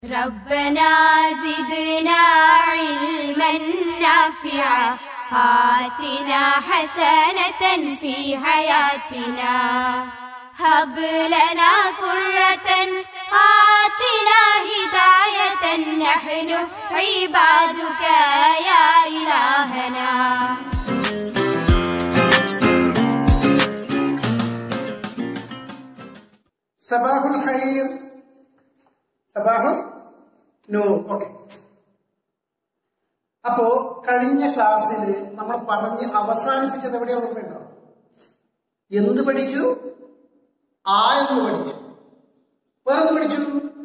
ربنا زدنا علما نافعا آتنا حسنة في حياتنا هب لنا قرة آتنا هداية نحن عبادك يا إلهنا സബാഹുൽ ഖൈർ സബാഹുൽ നൂർ ഓക്കെ അപ്പോ കഴിഞ്ഞ ക്ലാസ്സിൽ നമ്മൾ പറഞ്ഞ് അവസാനിപ്പിച്ചത് എവിടെയാ ഓർമ്മയുണ്ടോ എന്ത് പഠിച്ചു ആ എന്ന് പഠിച്ചു വേറെന്ത് പഠിച്ചു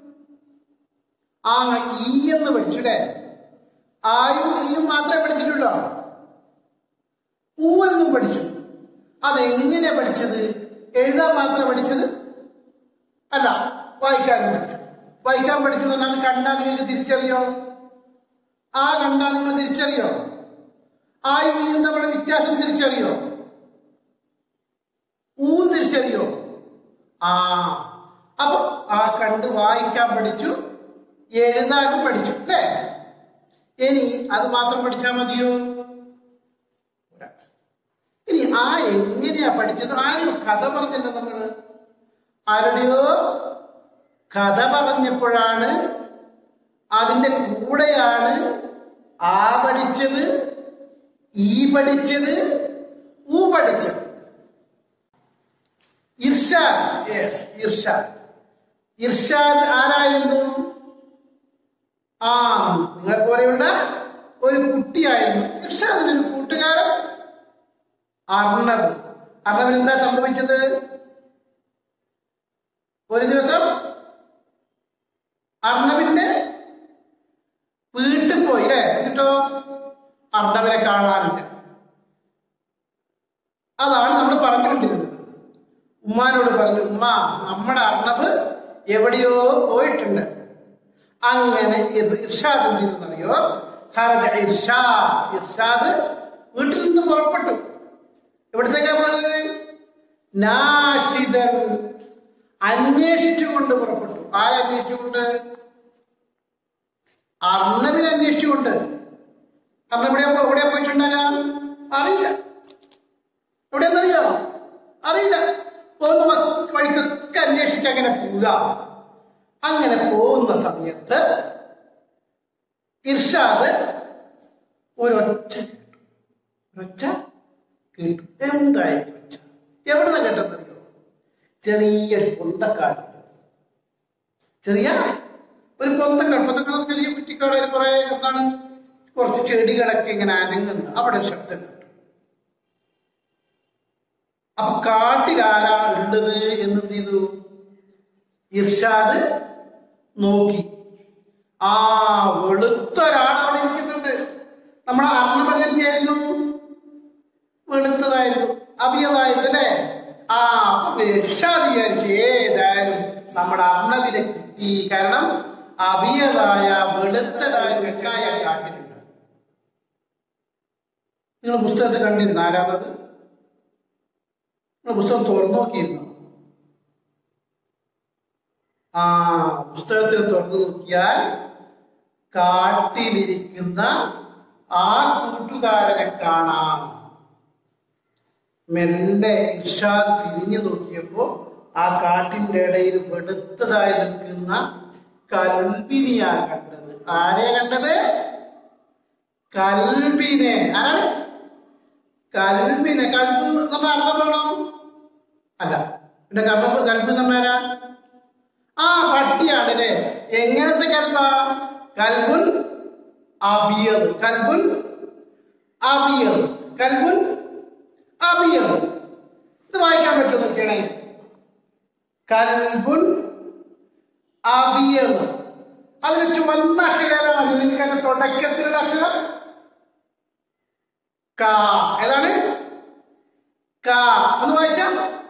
ആ ഈ എന്ന് പഠിച്ചു അല്ലേ ആയും ഈയും മാത്രമേ പഠിച്ചിട്ടുള്ളൂ ഊ എന്നും പഠിച്ചു അതെങ്ങനെ പഠിച്ചത് എഴുതാൻ മാത്രമേ പഠിച്ചത് അല്ല വായിക്കാനും പഠിച്ചു വായിക്കാൻ പഠിച്ചു എന്ന് പറഞ്ഞാൽ അത് കണ്ടാൽ നിങ്ങൾക്ക് തിരിച്ചറിയോ ആ കണ്ടാൽ നിങ്ങൾ തിരിച്ചറിയോ ആ യൂയും തമ്മിലുള്ള വ്യത്യാസം തിരിച്ചറിയോ ഊ തിരിച്ചറിയോ ആ അപ്പൊ ആ കണ്ട് വായിക്കാൻ പഠിച്ചു എഴുതാനും പഠിച്ചു അല്ലേ ഇനി അത് മാത്രം പഠിച്ചാൽ മതിയോ പോരാ. ഇനി ആ എങ്ങനെയാ പഠിച്ചത് ആരും കഥ പറഞ്ഞല്ലോ നമ്മള് ആരുടെയോ കഥ പറഞ്ഞപ്പോഴാണ് അതിന്റെ കൂടെയാണ് ആ പഠിച്ചത് ഈ പഠിച്ചത് ഊ പഠിച്ചത് ഇർഷാദ് യെസ് ഇർഷാദ് ഇർഷാദ് ആരായിരുന്നു ആ നിങ്ങളെ പോലെയുള്ള ഒരു കുട്ടിയായിരുന്നു ഇർഷാദിന് ഒരു കൂട്ടുകാരൻ അർണബ് അർണബിന് എന്താ സംഭവിച്ചത് ഒരു ദിവസം അർണവിന്റെ വീട്ടിൽ പോയി അല്ലേ എന്നിട്ടോ അർണവിനെ കാണാനില്ല അതാണ് നമ്മൾ പറഞ്ഞുകൊണ്ടിരുന്നത് ഉമ്മാനോട് പറഞ്ഞു ഉമ്മ നമ്മുടെ അർണവ് എവിടെയോ പോയിട്ടുണ്ട് അങ്ങനെ ഇർ- ഇർഷാദ് എന്ത് ചെയ്തെന്നറിയോ ഖറജ ഇർഷാദ് ഇർഷാദ് വീട്ടിൽ നിന്ന് പുറപ്പെട്ടു എവിടത്തേക്കാ പോയത് നാഷിദൻ അന്വേഷിച്ചുകൊണ്ട് പുറപ്പെട്ടു ആരന്വേഷിച്ചുകൊണ്ട് അർണവിനെ അന്വേഷിച്ചുകൊണ്ട് അർണ എവിടെയാ പോ- എവിടെയാ പോയിട്ടുണ്ടാകാം അറിയില്ല എവിടെയെന്നറിയോ അറിയില്ല പോകുന്ന വ- വഴിക്കൊക്കെ അന്വേഷിച്ച് അങ്ങനെ പോവുക അങ്ങനെ പോകുന്ന സമയത്ത് ഇർഷാദ് ഒരൊറ്റ കേട്ടു. ഒരൊറ്റ കേട്ടു എന്തായി ഒച്ച എവിടെ നിന്ന് കേട്ടെന്നറിയോ ചെറിയൊരു പൊന്തക്കാടുണ്ട് ചെറിയ ഒരു പൊന്തക്കാട് പൊന്തക്കാട് ചെറിയ കുറ്റിക്കാട് ഒരു കുറെ എന്താണ് കുറച്ച് ചെടികളൊക്കെ ഇങ്ങനെ അനങ്ങുന്നു അവിടെ ഒരു ശബ്ദം കേട്ടു അപ്പൊ കാട്ടിൽ ആരാ ഉള്ളത് എന്ന് എന്ത് ചെയ്തു ഇർഷാദ് നോക്കി ആ വെളുത്ത ഒരാൾ അവിടെ ഇരിക്കുന്നുണ്ട് നമ്മളെ അർണബലന്യായിരുന്നു വെളുത്തതായിരുന്നു അഭിയതായിരുന്നു അല്ലേ ആ അപ്പൊ ഇർഷാദ് വിചാരിച്ചു ഏതായാലും നമ്മുടെ അർണവിനെ കിട്ടി കാരണം അഭിയതായ വെളുത്തതായ വെക്കായ കാട്ടിലുണ്ട് നിങ്ങൾ പുസ്തകത്തിൽ കണ്ടിരുന്നു ആരാധത് നിങ്ങൾ പുസ്തകം തുറന്നു നോക്കിയിരുന്നു ആ പുസ്തകത്തിൽ തുറന്നു നോക്കിയാൽ കാട്ടിലിരിക്കുന്ന ആ കൂട്ടുകാരനെ കാണാം മെല്ലെ ഇർഷാദ് തിരിഞ്ഞു നോക്കിയപ്പോ ആ കാട്ടിന്റെ ഇടയിൽ വെളുത്തതായി നിൽക്കുന്ന കൽബിനെയാ കണ്ടത് ആരെ കണ്ടത് കൽബിനെ ആരാണ് കൽബിനെ കൽബ് നമ്മൾ അർത്ഥം വേണോ അല്ല പിന്നെ കൽബ് കൽബ് എന്ന് പറഞ്ഞാരാ ആ പട്ടിയാണ് അല്ലേ എങ്ങനത്തെ കൽബ കൽബുൻ അബിയത് കൽബുൻ അബിയത് കൽബുൻ അബിയത് ഇത് വായിക്കാൻ പറ്റും നോക്കിയാണേ കൽബുൻ അബിയത് അതിന് ചുവന്ന അക്ഷരമാണ് നിങ്ങൾക്ക് അതിന്റെ തുടക്കത്തിലുള്ള അക്ഷരം ക ഏതാണ് ക ഒന്ന് വായിച്ച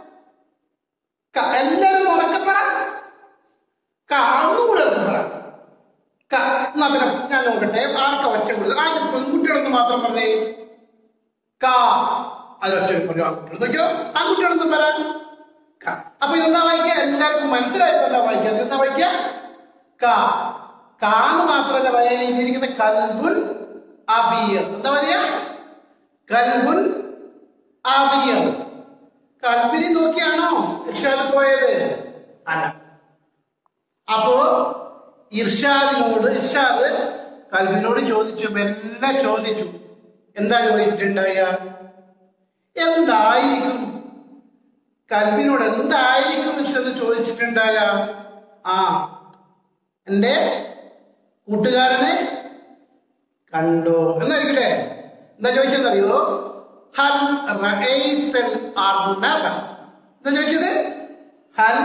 ക എല്ലാരും ഉറക്കെ പറ ക ഒന്നുകൂടെ ഒന്ന് പറ ക എന്നാ പിന്നെ ഞാൻ നോക്കട്ടെ ആർക്ക ഒച്ച കൊടുത്തത് ആദ്യം പെൺകുട്ടികളെന്ന് മാത്രം പറഞ്ഞേ ക അത് ഒച്ച പറഞ്ഞു ആൺകുട്ടികൾ നോക്കിയോ ആൺകുട്ടികളെന്ന് പറ ക അപ്പൊ ഇതെന്താ വായിക്കുക എല്ലാവർക്കും മനസ്സിലായപ്പോ എന്താ വായിക്കുക എന്താ വായിക്കുക ക കാന്ന് മാത്രമല്ല പറയാൻ എഴുതിയിരിക്കുന്നത് കൽബുൻ അബിയർ എന്താ പറയാ കൽബുൻ അബിയർ കൽബിനെ നോക്കിയാണോ ഇർഷാദ് പോയത് അല്ല അപ്പോ ഇർഷാദിനോട് ഇർഷാദ് കൽബിനോട് ചോദിച്ചു മെല്ലെ ചോദിച്ചു എന്താ ചോദിച്ചിട്ടുണ്ടായ എന്തായിരിക്കും കൽബിനോട് എന്തായിരിക്കും ഇർഷാദ് ചോദിച്ചിട്ടുണ്ടായ ആ എന്റെ കൂട്ടുകാരനെ കണ്ടോ എന്നായിരിക്കട്ടെ എന്താ ചോദിച്ചതെന്നറിയോ ഹൽ റഅയ്തൽ അർണബ എന്താ ചോദിച്ചത് ഹൽ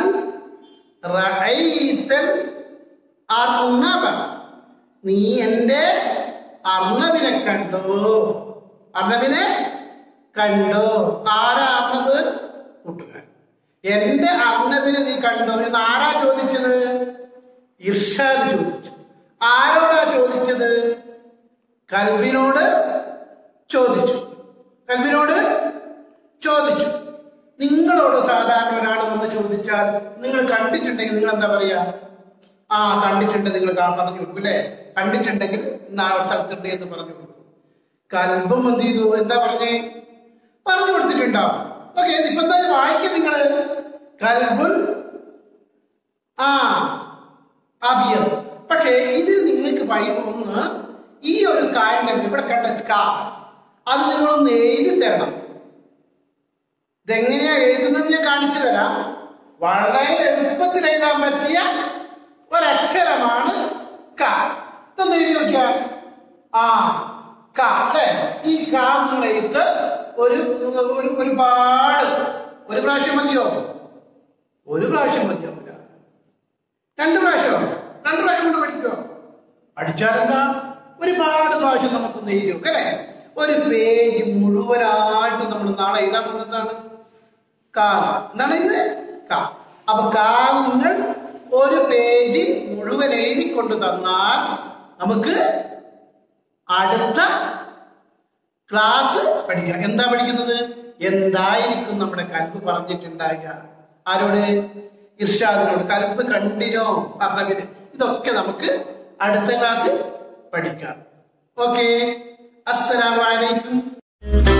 റഅയ്തൽ അർണബ നീ എന്റെ അർണവിനെ കണ്ടോ അർണവിനെ കണ്ടോ ആരാ അർണവ് കൂട്ടുകാരൻ എന്റെ അർണവിനെ നീ കണ്ടോ എന്ന് ആരാ ചോദിച്ചത് ഇർഷാദ് ചോദിച്ചു ആരോടാ ചോദിച്ചത് കൽബിനോട് ചോദിച്ചു കൽബിനോട് ചോദിച്ചു നിങ്ങളോട് സാധാരണ ഒരാൾ വന്ന് ചോദിച്ചാൽ നിങ്ങൾ കണ്ടിട്ടുണ്ടെങ്കിൽ നിങ്ങൾ എന്താ പറയാ ആ കണ്ടിട്ടുണ്ട് നിങ്ങൾ കാ- പറഞ്ഞു കൊടുക്കും അല്ലേ കണ്ടിട്ടുണ്ടെങ്കിൽ ഇന്ന് ആ സ്ഥലത്തുണ്ട് എന്ന് പറഞ്ഞു കൊടുക്കും കൽബും എന്ത് ചെയ്തു എന്താ പറഞ്ഞേ പറഞ്ഞു കൊടുത്തിട്ടുണ്ടാവും ഓക്കെ ഇപ്പൊ എന്താ വായിക്കുക നിങ്ങള് കൽബുൻ ആ അബിയർ പക്ഷേ ഇതിൽ നിങ്ങൾക്ക് വഴി ഒന്ന് ഈ ഒരു കാര്യം ഇവിടെ കണ്ട കാ അത് നിങ്ങളൊന്ന് എഴുതി തരണം ഇതെങ്ങനെയാ എഴുതുന്നത് ഞാൻ കാണിച്ചു തരാം വളരെ എളുപ്പത്തിൽ എഴുതാൻ പറ്റിയ ഒരക്ഷരമാണ് ക ഇതൊന്ന് എഴുതി നോക്കിയാ ആ ക അല്ലെ ഈ ക നിങ്ങൾ എഴുത്ത് ഒരു ഒരു ഒരുപാട് ഒരു പ്രാവശ്യം മതിയോ ഒരു പ്രാവശ്യം മതിയാവില്ല രണ്ട് പ്രാവശ്യം രണ്ട് പ്രാവശ്യം കൊണ്ട് പഠിക്കോ പഠിച്ചാലെന്താ ഒരുപാട് പ്രാവശ്യം നമുക്ക് എഴുതി വെക്കാം അല്ലെ ഒരു പേജ് മുഴുവനായിട്ട് നമ്മൾ നാളെ എഴുതാൻ പോകുന്നത് എന്താണ് കാ എന്താണ് ഇത് കാ അപ്പൊ കാ നിങ്ങൾ ഒരു പേജ് മുഴുവൻ എഴുതി കൊണ്ട് തന്നാൽ നമുക്ക് അടുത്ത ക്ലാസ് പഠിക്കാം എന്താ പഠിക്കുന്നത് എന്തായിരിക്കും നമ്മുടെ കൽബ് പറഞ്ഞിട്ടുണ്ടാകുക ആരോട് ഇർഷാദിനോട് കൽബ് കണ്ടിനോ പറഞ്ഞതിന് ഇതൊക്കെ നമുക്ക് അടുത്ത ക്ലാസ്സിൽ പഠിക്കാം ഓക്കെ അസ്സലാമലൈക്കും